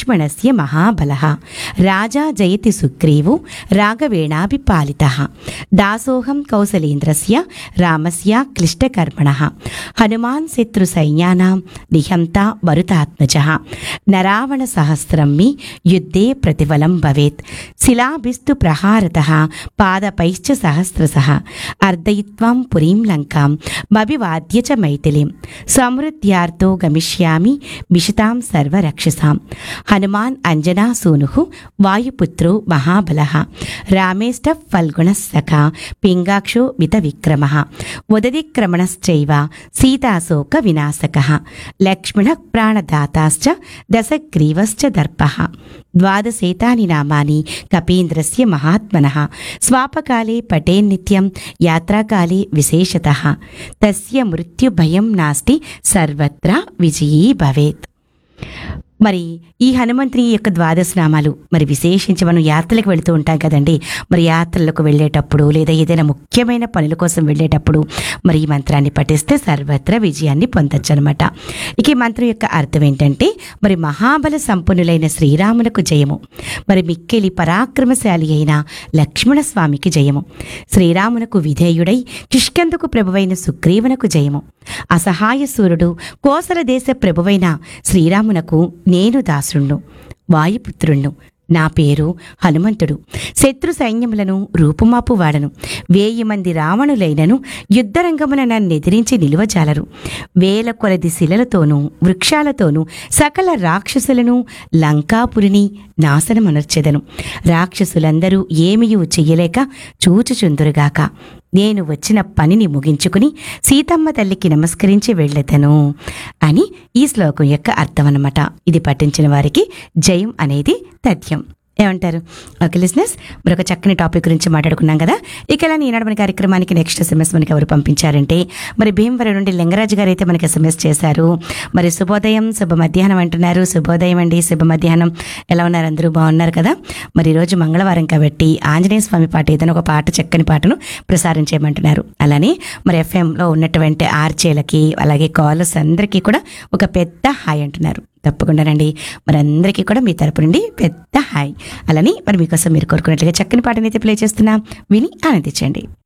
లక్ష్మణస్య మహాబలః రాజా జయతి సుగ్రీవు రాఘవేణాభిపాలితः దాసోహం కౌసలేంద్రస్య రామస్య క్లిష్టకర్మణः హనుమాన్ శత్రు సైన్యానాం నిహంత వరుతాత్మజः నరావణ సహస్రం మీ యుద్ధే ప్రతిఫలం భవేత్ శిలాభిస్తు ప్రహారతः పాదపైశ్చ సహస్రశः అర్దయిత్వాం పురీం లంకాం మభివాద్య చ మైథిలీం సమృద్ధ్యార్థో గమిష్యామి మిషితాం సర్వరక్షసాం హనుమాన్ అంజనా సూను వాయుపుత్రో మహాబలః రామేష్ట ఫల్గుణ సఖా పింగాక్షో మిత విక్రమ ఉదదిక్రమణశ్చైవ సీతాశోక వినాశక లక్ష్మణ ప్రాణదాతాశ్చ దశగ్రీవశ్చ దర్పః ద్వాదశేతాని నామాని కపీంద్రస్య మహాత్మనः స్వాపకాలే పటేన్నిత్యం యాత్రాకాలే విశేషతः తస్య మృత్యుభయం నాస్తి సర్వత్రా విజయీ భవేత్ మరి ఈ హనుమంతుని యొక్క ద్వాదశ నామాలు మరి విశేషించి మనం యాత్రలకు వెళుతూ ఉంటాం కదండి మరి యాత్రలకు వెళ్ళేటప్పుడు లేదా ఏదైనా ముఖ్యమైన పనుల కోసం వెళ్ళేటప్పుడు మరి ఈ మంత్రాన్ని పఠిస్తే సర్వత్రా విజయాన్ని పొందొచ్చు అనమాట ఇక ఈ మంత్రం యొక్క అర్థం ఏంటంటే మరి మహాబల సంపన్నులైన శ్రీరామునకు జయము మరి మిక్కిలి పరాక్రమశాలి అయిన లక్ష్మణ స్వామికి జయము శ్రీరామునకు విధేయుడై కిష్కందుకు ప్రభువైన సుగ్రీవునకు జయము అసహాయ సూర్యుడు కోసల దేశ ప్రభువైన శ్రీరామునకు నేను దాసుణ్ణు వాయుపుత్రుణ్ణు నా పేరు హనుమంతుడు శత్రు సైన్యములను రూపుమాపు వాడను వేయి మంది రావణులైనను యుద్ధరంగమున నన్నెదిరించి నిలువజాలరు వేల కొలది శిలలతోనూ వృక్షాలతోనూ సకల రాక్షసులను లంకాపురిని నాశనమనర్చెదను రాక్షసులందరూ ఏమియూ చెయ్యలేక చూచుచుందురుగాక నేను వచ్చిన పనిని ముగించుకుని సీతమ్మ తల్లికి నమస్కరించి వెళ్ళెదను అని ఈ శ్లోకం యొక్క అర్థం అన్నమాట ఇది పఠించిన వారికి జయం అనేది తథ్యం ఏమంటారు ఓకే లిజినెస్ మరొక చక్కని టాపిక్ గురించి మాట్లాడుకున్నాం కదా ఇక ఇలా ఈనాడు మన కార్యక్రమానికి నెక్స్ట్ ఎస్ఎంఎస్ మనకి ఎవరు పంపించారంటే మరి భీమవరం నుండి లింగరాజు గారు అయితే మనకి ఎస్ఎంఎస్ చేశారు మరి శుభోదయం శుభ మధ్యాహ్నం అంటున్నారు శుభోదయం అండి శుభ మధ్యాహ్నం ఎలా ఉన్నారు అందరూ బాగున్నారు కదా మరి ఈరోజు మంగళవారం కాబట్టి ఆంజనేయ స్వామి పాట ఏదైనా ఒక పాట చక్కని పాటను ప్రసారం చేయమంటున్నారు అలానే మరి ఎఫ్ఎంలో ఉన్నటువంటి ఆర్చేలకి అలాగే కాలర్స్ అందరికీ కూడా ఒక పెద్ద హాయ్ అంటున్నారు తప్పకుండానండి మరి అందరికీ కూడా మీ తరపు నుండి పెద్ద హాయ్ అలానే మరి మీకోసం మీరు కోరుకున్నట్లుగా చక్కని పాటనైతే ప్లే చేస్తున్నా విని ఆనందించండి